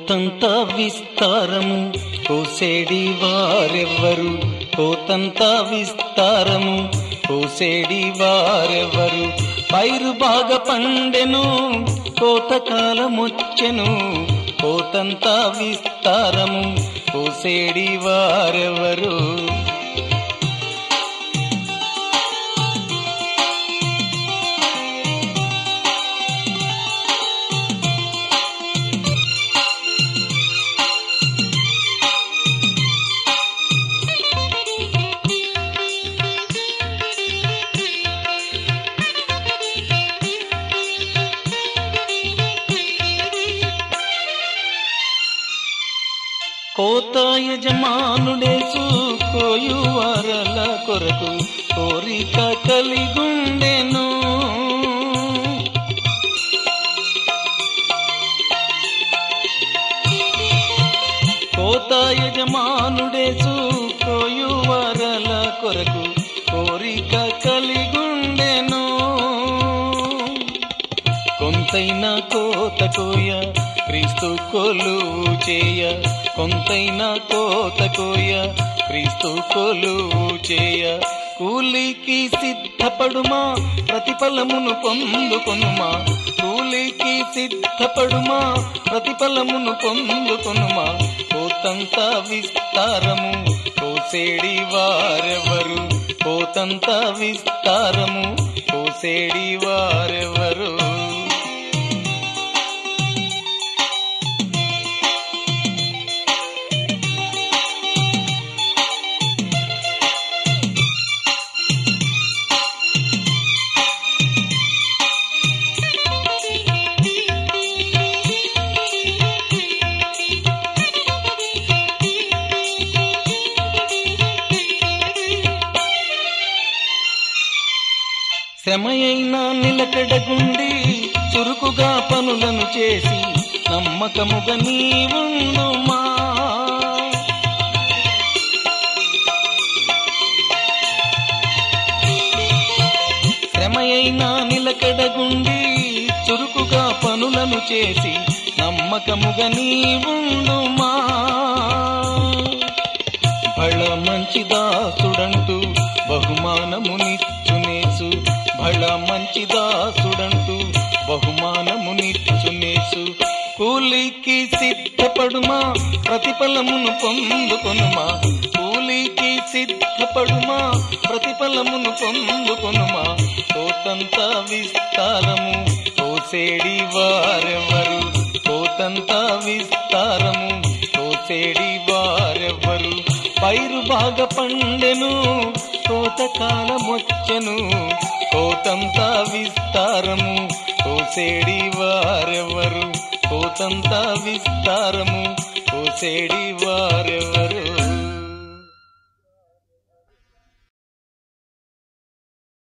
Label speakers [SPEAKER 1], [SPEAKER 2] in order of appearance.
[SPEAKER 1] కోతంత విస్తారము కోసేడి వారెవ్వరు కోతంత విస్తారము కోసేడి వారెవ్వరు పైరు బాగా పండెను కోతకాలమొచ్చెను కోతంత విస్తారము కోసేడి వారెవ్వరు కోత యజమానుడేసు కోయు వరల కొరకు కోరిక కలిగుండెను కోత యజమానుడేసు కోయు వరల కొరకు కోరిక కలిగుండెను కొంతైన కోత కోయ క్రీస్తు కొలువు చేయ కొంతైన కోత కోయ క్రీస్తు కొలువు చేయ కూలికి సిద్ధపడుమా ప్రతిఫలమును పొందుకొనుమా కూలికి సిద్ధపడుమా ప్రతిఫలమును పొందుకొనుమా కోతంత విస్తారము కోసేడి వారెవరు కోతంత విస్తారము కోసేడి వారెవరు శ్రమయైన నిలకడగుండి చురుకుగా పనులను చేసి నమ్మకముగా నీవుండుమా శ్రమయైన నిలకడగుండి చురుకుగా పనులను చేసి నమ్మకముగా నీవుండుమా బళ మంచి దాసుడంటూ బహుమానమునిచ్చునేసు బళ మంచి దాసుడంటూ బహుమానమునిచ్చునేసు కూలికి సిద్ధపడుమా ప్రతిఫలమును పొందుకొనుమా కూలికి సిద్ధపడుమా ప్రతిఫలమును పొందుకొనుమా కోతంత విస్తారము కోసేడి వారెవరు కోతంత విస్తారము కోసేడి వారెవ్వరు పైరు బాగా పండెను కోతకాలమొచ్చెను కోతంత విస్తారము కోసేడి వారెవ్వరు కోతంత విస్తారము కోసేడి వారెవ్వరు